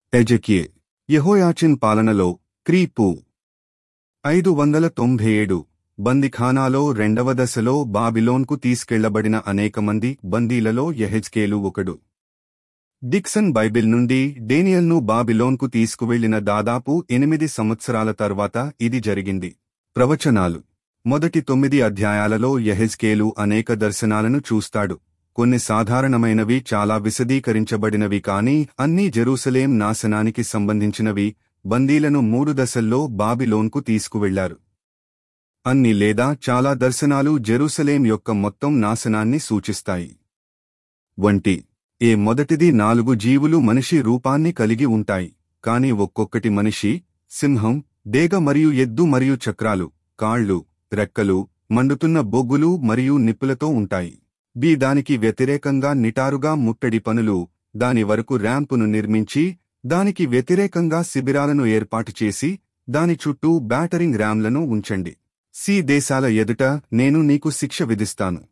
ఎజెకియే యెహోయాచిన్ పాలనలో క్రీపు ఐదు వందల తొంభై ఏడు బందిఖానాలో రెండవ దశలో బాబిలోన్కు తీసుకెళ్లబడిన అనేక మంది బందీలలో యెహెజ్కేలు ఒకడు డిక్సన్ బైబిల్ నుండి డేనియల్ను బాబిలోన్కు తీసుకువెళ్లిన దాదాపు ఎనిమిది సంవత్సరాల తర్వాత ఇది జరిగింది ప్రవచనాలు మొదటి తొమ్మిది అధ్యాయాలలో యెహెజ్కేలు అనేక దర్శనాలను చూస్తాడు కొన్ని సాధారణమైనవి చాలా విశదీకరించబడినవి కాని అన్నీ జెరూసలేం నాశనానికి సంబంధించినవి బందీలను మూడు దశల్లో బాబిలోన్కు తీసుకువెళ్లారు అన్ని లేదా చాలా దర్శనాలు జెరూసలేం యొక్క మొత్తం నాశనాన్ని సూచిస్తాయి వంటి ఏ మొదటిది నాలుగు జీవులు మనిషి రూపాన్ని కలిగి ఉంటాయి కాని ఒక్కొక్కటి మనిషి సింహం డేగ మరియు ఎద్దు మరియు చక్రాలు కాళ్ళు రెక్కలు మండుతున్న బొగ్గులు మరియు నిప్పులతో ఉంటాయి బి దానికి వ్యతిరేకంగా నిటారుగా ముట్టడి పనులు దాని వరకు ర్యాంపును నిర్మించి దానికి వ్యతిరేకంగా శిబిరాలను ఏర్పాటు చేసి దాని చుట్టూ బ్యాటరింగ్ ర్యామ్లను ఉంచండి సి దేశాల ఎదుట నేను నీకు శిక్ష విధిస్తాను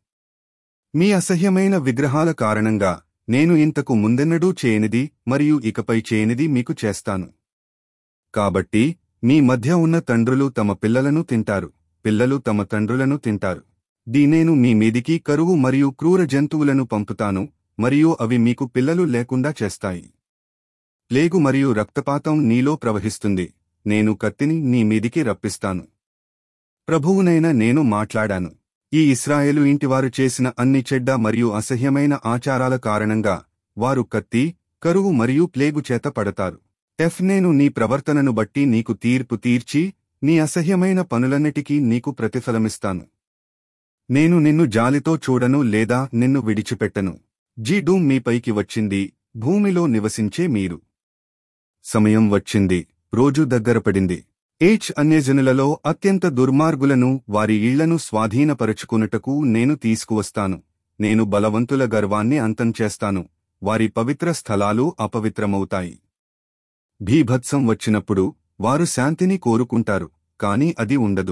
మీ అసహ్యమైన విగ్రహాల కారణంగా నేను ఇంతకు ముందెన్నడూ చేయనిది మరియు ఇకపై చేయనిది మీకు చేస్తాను కాబట్టి మీ మధ్య ఉన్న తండ్రులు తమ పిల్లలను తింటారు పిల్లలు తమ తండ్రులను తింటారు దీ నేను మీ మీదికి కరువు మరియు క్రూర జంతువులను పంపుతాను మరియు అవి మీకు పిల్లలు లేకుండా చేస్తాయి ప్లేగు మరియు రక్తపాతం నీలో ప్రవహిస్తుంది నేను కత్తిని నీ మీదికి రప్పిస్తాను ప్రభువునైన నేను మాట్లాడాను ఈ ఇస్రాయేలు ఇంటివారు చేసిన అన్ని చెడ్డ మరియు అసహ్యమైన ఆచారాల కారణంగా వారు కత్తి కరువు మరియు ప్లేగు చేత పడతారు ఎఫ్ నేను నీ ప్రవర్తనను బట్టి నీకు తీర్పు తీర్చి నీ అసహ్యమైన పనులన్నిటికీ నీకు ప్రతిఫలమిస్తాను నేను నిన్ను జాలితో చూడను లేదా నిన్ను విడిచిపెట్టను జీ డూమ్ మీపైకి వచ్చింది భూమిలో నివసించే మీరు సమయం వచ్చింది రోజు దగ్గరపడింది ఏచ్ అన్యజనులలో అత్యంత దుర్మార్గులను వారి ఇళ్లను స్వాధీనపరచుకున్నటకు నేను తీసుకువస్తాను నేను బలవంతుల గర్వాన్ని అంతం చేస్తాను వారి పవిత్ర స్థలాలు అపవిత్రమవుతాయి భీభత్సం వచ్చినప్పుడు వారు శాంతిని కోరుకుంటారు కాని అది ఉండదు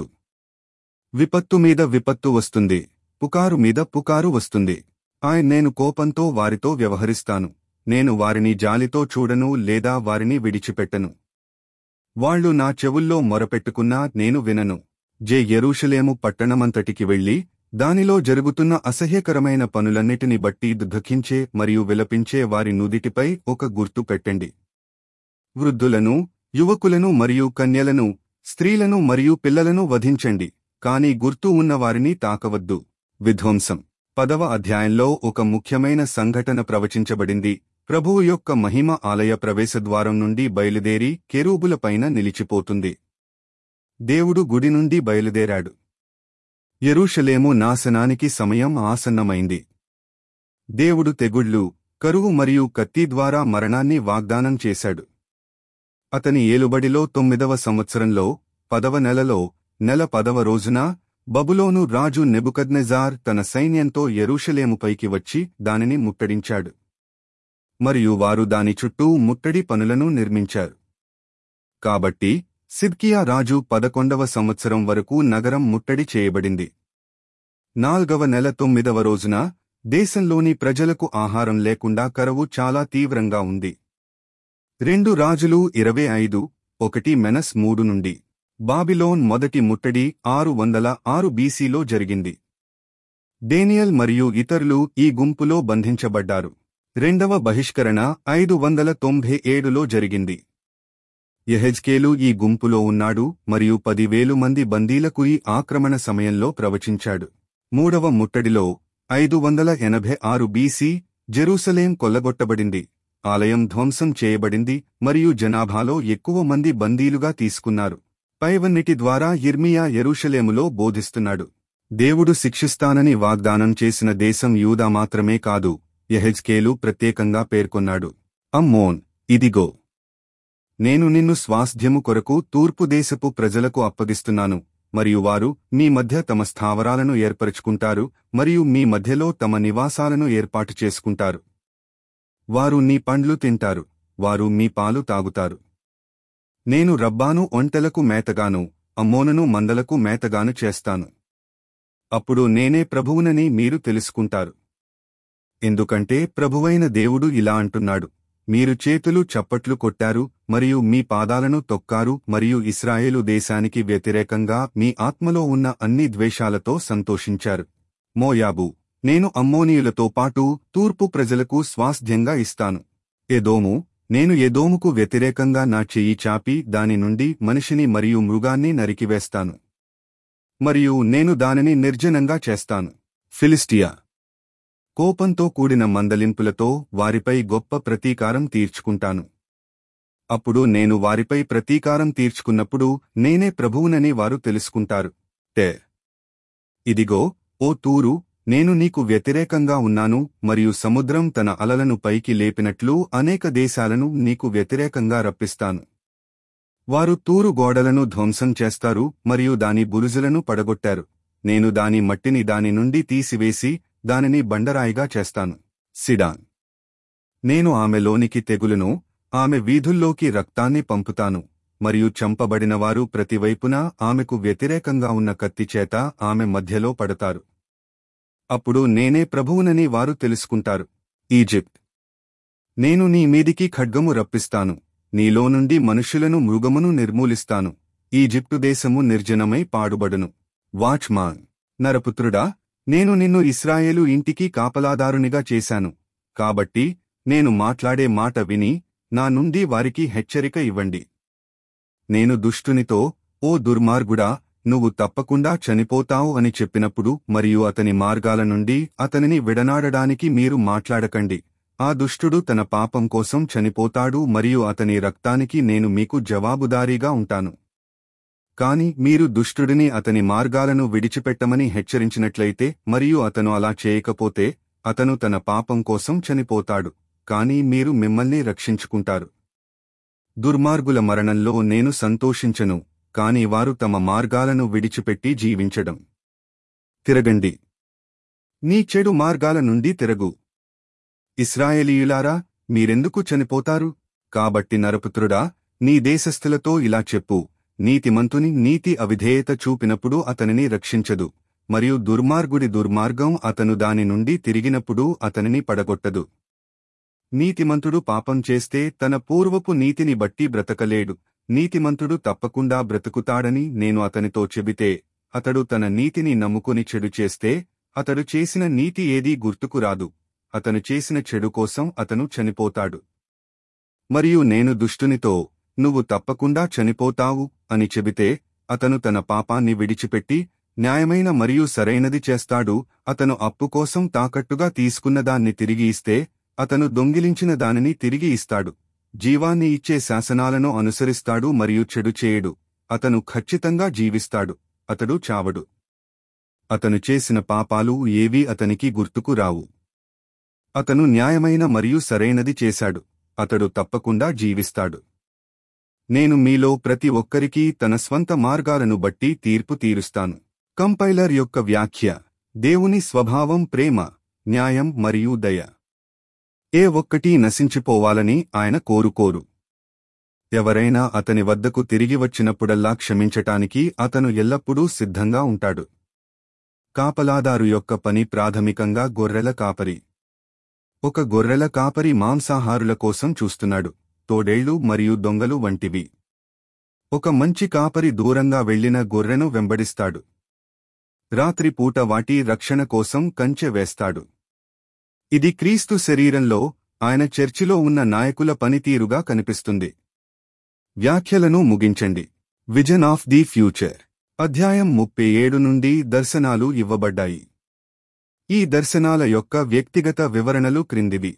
విపత్తు మీద విపత్తు వస్తుంది పుకారు మీద పుకారు వస్తుంది ఆయన నేను కోపంతో వారితో వ్యవహరిస్తాను నేను వారిని జాలితో చూడను లేదా వారిని విడిచిపెట్టను వాళ్ళు నా చెవుల్లో మొరపెట్టుకున్నా నేను వినను జే యెరూషలేము పట్టణమంతటికి వెళ్లి దానిలో జరుగుతున్న అసహ్యకరమైన పనులన్నిటిని బట్టి దుఃఖించే మరియు విలపించే వారి నుదిటిపై ఒక గుర్తు పెట్టండి వృద్ధులను యువకులను మరియు కన్యలను స్త్రీలను మరియు పిల్లలను వధించండి కాని గుర్తు ఉన్నవారిని తాకవద్దు విధ్వంసం పదవ అధ్యాయంలో ఒక ముఖ్యమైన సంఘటన ప్రవచించబడింది ప్రభువు యొక్క మహిమ ఆలయ ప్రవేశద్వారం నుండి బయలుదేరి కెరూబులపైన నిలిచిపోతుంది దేవుడు గుడి నుండి బయలుదేరాడు యెరూషలేము నాశనానికి సమయం ఆసన్నమైంది దేవుడు తెగుళ్లు కరువు మరియు కత్తి ద్వారా మరణాన్ని వాగ్దానం చేశాడు అతని ఏలుబడిలో తొమ్మిదవ సంవత్సరంలో పదవ నెలలో నెల పదవ రోజున బబులోను రాజు నెబుకద్నెజార్ తన సైన్యంతో యెరూషలేముపైకి వచ్చి దానిని ముట్టడించాడు మరియు వారు దాని చుట్టూ ముట్టడి పనులను నిర్మించారు కాబట్టి సిద్కియా రాజు పదకొండవ సంవత్సరం వరకు నగరం ముట్టడి చేయబడింది నాల్గవ నెల తొమ్మిదవ రోజున దేశంలోని ప్రజలకు ఆహారం లేకుండా కరవు చాలా తీవ్రంగా ఉంది రెండు రాజులు ఇరవై ఐదు ఒకటి మెనస్ మూడు నుండి బాబిలోన్ మొదటి ముట్టడి ఆరు వందల ఆరు బీసీలో జరిగింది డేనియల్ మరియు ఇతరులు ఈ గుంపులో బంధించబడ్డారు రెండవ బహిష్కరణ ఐదు వందల తొంభై ఏడులో జరిగింది యెహెజ్కేలు ఈ గుంపులో ఉన్నాడు మరియు పదివేలు మంది బందీలకు ఈ ఆక్రమణ సమయంలో ప్రవచించాడు మూడవ ముట్టడిలో ఐదు వందల ఎనభై ఆరు బీసీ జెరూసలేం కొల్లగొట్టబడింది ఆలయం ధ్వంసం చేయబడింది మరియు జనాభాలో ఎక్కువ మంది బందీలుగా తీసుకున్నారు పైవన్నిటి ద్వారా ఇర్మియా యెరూషలేములో బోధిస్తున్నాడు దేవుడు శిక్షిస్తానని వాగ్దానం చేసిన దేశం యూదా మాత్రమే కాదు యెహెజ్కేలు ప్రత్యేకంగా పేర్కొన్నాడు అమ్మోన్ ఇదిగో నేను నిన్ను స్వాస్థ్యము కొరకు తూర్పు దేశపు ప్రజలకు అప్పగిస్తున్నాను మరియు వారు మీ మధ్య తమ స్థావరాలను ఏర్పరచుకుంటారు మరియు మీ మధ్యలో తమ నివాసాలను ఏర్పాటు చేసుకుంటారు వారు నీ పండ్లు తింటారు వారు మీ పాలు తాగుతారు నేను రబ్బాను ఒంటెలకు మేతగాను అమ్మోనను మందలకు మేతగాను చేస్తాను అప్పుడు నేనే ప్రభువునని మీరు తెలుసుకుంటారు ఎందుకంటే ప్రభువైన దేవుడు ఇలా అంటున్నాడు మీరు చేతులు చప్పట్లు కొట్టారు మరియు మీ పాదాలను తొక్కారు మరియు ఇస్రాయేలు దేశానికి వ్యతిరేకంగా మీ ఆత్మలో ఉన్న అన్ని ద్వేషాలతో సంతోషించారు మోయాబు నేను అమ్మోనీయులతో పాటు తూర్పు ప్రజలకు స్వాస్థ్యంగా ఇస్తాను ఎదోము నేను ఎదోముకు వ్యతిరేకంగా నా చెయ్యి చాపి దాని నుండి మనిషిని మరియు మృగాన్ని నరికివేస్తాను మరియు నేను దానిని నిర్జనంగా చేస్తాను ఫిలిస్టియా కోపంతో కూడిన మందలింపులతో వారిపై గొప్ప ప్రతీకారం తీర్చుకుంటాను అప్పుడు నేను వారిపై ప్రతీకారం తీర్చుకున్నప్పుడు నేనే ప్రభువునని వారు తెలుసుకుంటారు తే ఇదిగో ఓ తూరు నేను నీకు వ్యతిరేకంగా ఉన్నాను మరియు సముద్రం తన అలలను పైకి లేపినట్లు అనేక దేశాలను నీకు వ్యతిరేకంగా రప్పిస్తాను వారు తూరు గోడలను ధ్వంసం చేస్తారు మరియు దాని బురుజులను పడగొట్టారు నేను దాని మట్టిని దాని నుండి తీసివేసి దానిని బండరాయిగా చేస్తాను సిడాన్ నేను ఆమెలోనికి తెగులును ఆమె వీధుల్లోకి రక్తాన్ని పంపుతాను మరియు చంపబడినవారు ప్రతివైపునా ఆమెకు వ్యతిరేకంగా ఉన్న కత్తిచేత ఆమె మధ్యలో పడతారు అప్పుడు నేనే ప్రభువునని వారు తెలుసుకుంటారు ఈజిప్ట్ నేను నీ మీదికి ఖడ్గము రప్పిస్తాను నీలో నుండి మనుషులను మృగమును నిర్మూలిస్తాను ఈజిప్టు దేశము నిర్జనమై పాడుబడును వాచ్మాన్ నరపుత్రుడా నేను నిన్ను ఇస్రాయేలు ఇంటికి కాపలాదారునిగా చేశాను కాబట్టి నేను మాట్లాడే మాట విని నా నుండి వారికి హెచ్చరిక ఇవ్వండి నేను దుష్టునితో ఓ దుర్మార్గుడా నువ్వు తప్పకుండా చనిపోతావు అని చెప్పినప్పుడు మరియు అతని మార్గాల నుండి అతనిని విడనాడడానికి మీరు మాట్లాడకండి ఆ దుష్టుడు తన పాపం కోసం చనిపోతాడు మరియు అతని రక్తానికి నేను మీకు జవాబుదారీగా ఉంటాను కాని మీరు దుష్టుడిని అతని మార్గాలను విడిచిపెట్టమని హెచ్చరించినట్లయితే మరియు అతను అలా చేయకపోతే అతను తన పాపం కోసం చనిపోతాడు కాని మీరు మిమ్మల్ని రక్షించుకుంటారు దుర్మార్గుల మరణంలో నేను సంతోషించను కాని వారు తమ మార్గాలను విడిచిపెట్టి జీవించడం తిరగండి నీ చెడు మార్గాల నుండి తిరగు ఇస్రాయేలీయులారా మీరెందుకు చనిపోతారు కాబట్టి నరపుత్రుడా నీ దేశస్థులతో ఇలా చెప్పు నీతిమంతుని నీతి అవిధేయత చూపినప్పుడు అతనిని రక్షించదు మరియు దుర్మార్గుడి దుర్మార్గం అతను దాని నుండి తిరిగినప్పుడు అతనిని పడగొట్టదు నీతిమంతుడు పాపం చేస్తే తన పూర్వపు నీతిని బట్టి బ్రతకలేడు నీతిమంతుడు తప్పకుండా బ్రతుకుతాడని నేను అతనితో చెబితే అతడు తన నీతిని నమ్ముకుని చెడు చేస్తే అతడు చేసిన నీతి ఏదీ గుర్తుకు రాదు అతను చేసిన చెడు కోసం అతను చనిపోతాడు మరియు నేను దుష్టునితో నువ్వు తప్పకుండా చనిపోతావు అని చెబితే అతను తన పాపాన్ని విడిచిపెట్టి న్యాయమైన మరియు సరైనది చేస్తాడు అతను అప్పు కోసం తాకట్టుగా తీసుకున్నదాన్ని తిరిగి ఇస్తే అతను దొంగిలించిన దానిని తిరిగి ఇస్తాడు జీవాన్ని ఇచ్చే శాసనాలను అనుసరిస్తాడు మరియు చెడు చేయడు అతను ఖచ్చితంగా జీవిస్తాడు అతడు చావడు అతను చేసిన పాపాలు ఏవీ అతనికి గుర్తుకు రావు అతను న్యాయమైన మరియు సరైనది చేశాడు అతడు తప్పకుండా జీవిస్తాడు నేను మీలో ప్రతి ఒక్కరికీ తన స్వంత మార్గాలను బట్టి తీర్పు తీరుస్తాను కంపైలర్ యొక్క వ్యాఖ్య దేవుని స్వభావం ప్రేమ న్యాయం మరియు దయ ఏ ఒక్కటీ నశించిపోవాలని ఆయన కోరుకోరు ఎవరైనా అతని వద్దకు తిరిగి వచ్చినప్పుడల్లా క్షమించటానికి అతను ఎల్లప్పుడూ సిద్ధంగా ఉంటాడు కాపలాదారు యొక్క పని ప్రాథమికంగా గొర్రెల కాపరి ఒక గొర్రెల కాపరి మాంసాహారుల కోసం చూస్తున్నాడు తోడేళ్లు మరియు దొంగలు వంటివి ఒక మంచి కాపరి దూరంగా వెళ్లిన గొర్రెను వెంబడిస్తాడు రాత్రిపూట వాటి రక్షణ కోసం కంచె వేస్తాడు ఇది క్రీస్తు శరీరంలో ఆయన చర్చిలో ఉన్న నాయకుల పనితీరుగా కనిపిస్తుంది వ్యాఖ్యలను ముగించండి విజన్ ఆఫ్ ది ఫ్యూచర్ అధ్యాయం ముప్పై ఏడు నుండి దర్శనాలు ఇవ్వబడ్డాయి ఈ దర్శనాల యొక్క వ్యక్తిగత వివరణలు క్రిందివి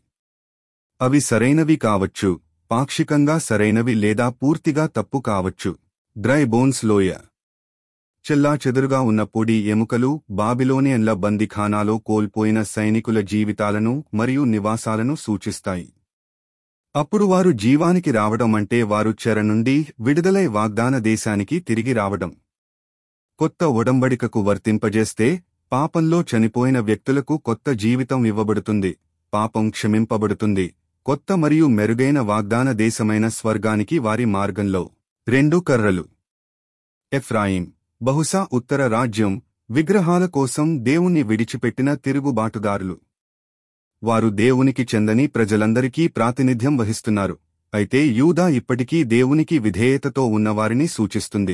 అవి సరైనవి కావచ్చు పాక్షికంగా సరైనవి లేదా పూర్తిగా తప్పు కావచ్చు డ్రై బోన్స్ లోయ చెల్లాచెదురుగా ఉన్న పొడి ఎముకలు బాబిలోనియన్ల బందిఖానాలో కోల్పోయిన సైనికుల జీవితాలను మరియు నివాసాలను సూచిస్తాయి అప్పుడు వారు జీవానికి రావడం అంటే వారు చెర నుండి విడుదలై వాగ్దాన దేశానికి తిరిగి రావడం కొత్త ఒడంబడికకు వర్తింపజేస్తే పాపంలో చనిపోయిన వ్యక్తులకు కొత్త జీవితం ఇవ్వబడుతుంది పాపం క్షమింపబడుతుంది కొత్త మరియు మెరుగైన వాగ్దాన దేశమైన స్వర్గానికి వారి మార్గంలో రెండు కర్రలు ఎఫ్రాయిం బహుశా ఉత్తర రాజ్యం విగ్రహాల కోసం దేవుణ్ణి విడిచిపెట్టిన తిరుగుబాటుదారులు వారు దేవునికి చెందని ప్రజలందరికీ ప్రాతినిధ్యం వహిస్తున్నారు అయితే యూదా ఇప్పటికీ దేవునికి విధేయతతో ఉన్నవారిని సూచిస్తుంది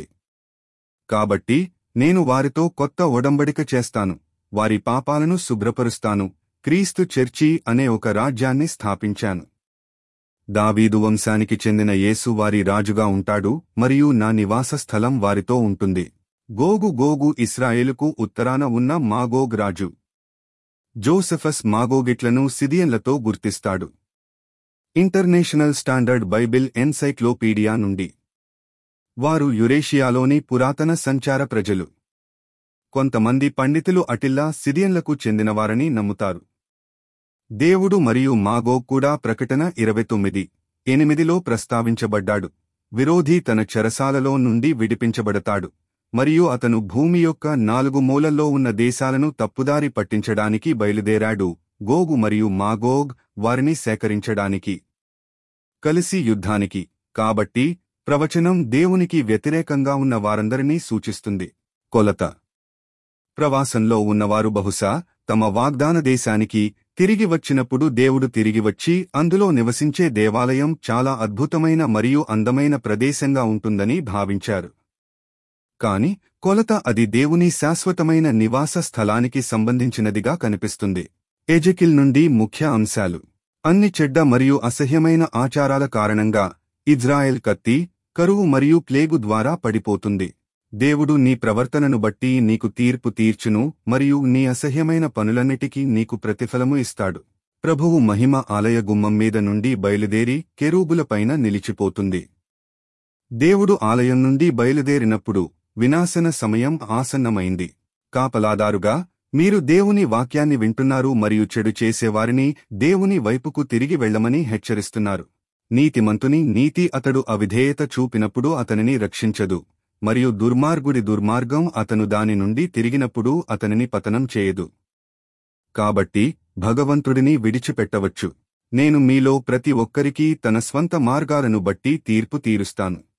కాబట్టి నేను వారితో కొత్త ఒడంబడిక చేస్తాను వారి పాపాలను శుభ్రపరుస్తాను క్రీస్తు చర్చి అనే ఒక రాజ్యాన్ని స్థాపించాను దావీదు వంశానికి చెందిన యేసు వారి రాజుగా ఉంటాడు మరియు నా నివాస స్థలం వారితో ఉంటుంది గోగు గోగు ఇస్రాయేలుకు ఉత్తరాన ఉన్న మాగోగ్ రాజు జోసెఫస్ మాగోగిట్లను సిదియన్లతో గుర్తిస్తాడు ఇంటర్నేషనల్ స్టాండర్డ్ బైబిల్ ఎన్సైక్లోపీడియా నుండి వారు యురేషియాలోని పురాతన సంచార ప్రజలు కొంతమంది పండితులు అటిల్లా సిరియన్లకు చెందినవారని నమ్ముతారు దేవుడు మరియు మాగోగ్ కూడా ప్రకటన ఇరవై తొమ్మిది ఎనిమిదిలో ప్రస్తావించబడ్డాడు విరోధి తన చెరసాలలో నుండి విడిపించబడతాడు మరియు అతను భూమి యొక్క నాలుగు మూలల్లో ఉన్న దేశాలను తప్పుదారి పట్టించడానికి బయలుదేరాడు గోగు మరియు మాగోగ్ వారిని సేకరించడానికి కలిసి యుద్ధానికి కాబట్టి ప్రవచనం దేవునికి వ్యతిరేకంగా ఉన్న వారందరినీ సూచిస్తుంది కొలత ప్రవాసంలో ఉన్నవారు బహుశా తమ వాగ్దాన దేశానికి తిరిగి వచ్చినప్పుడు దేవుడు తిరిగి వచ్చి అందులో నివసించే దేవాలయం చాలా అద్భుతమైన మరియు అందమైన ప్రదేశంగా ఉంటుందని భావించారు కాని కొలత అది దేవుని శాశ్వతమైన నివాస స్థలానికి సంబంధించినదిగా కనిపిస్తుంది ఎజెకిల్ నుండి ముఖ్య అంశాలు అన్ని చెడ్డ మరియు అసహ్యమైన ఆచారాల కారణంగా ఇజ్రాయెల్ కత్తి కరువు మరియు ప్లేగు ద్వారా పడిపోతుంది దేవుడు నీ ప్రవర్తనను బట్టి నీకు తీర్పు తీర్చును మరియు నీ అసహ్యమైన పనులన్నిటికీ నీకు ప్రతిఫలము ఇస్తాడు ప్రభువు మహిమ ఆలయ గుమ్మం మీద నుండి బయలుదేరి కెరూబులపైన నిలిచిపోతుంది దేవుడు ఆలయం నుండి బయలుదేరినప్పుడు వినాశన సమయం ఆసన్నమైంది కాపలాదారుగా మీరు దేవుని వాక్యాన్ని వింటున్నారు మరియు చెడు చేసేవారిని దేవుని వైపుకు తిరిగి వెళ్ళమని హెచ్చరిస్తున్నారు నీతిమంతుని నీతి అతడు అవిధేయత చూపినప్పుడు అతనిని రక్షించదు మరియు దుర్మార్గుడి దుర్మార్గం అతను దాని నుండి తిరిగినప్పుడు అతనిని పతనం చేయదు కాబట్టి భగవంతుడిని విడిచిపెట్టవచ్చు నేను మీలో ప్రతి ఒక్కరికీ తన స్వంత మార్గాలను బట్టి తీర్పు తీరుస్తాను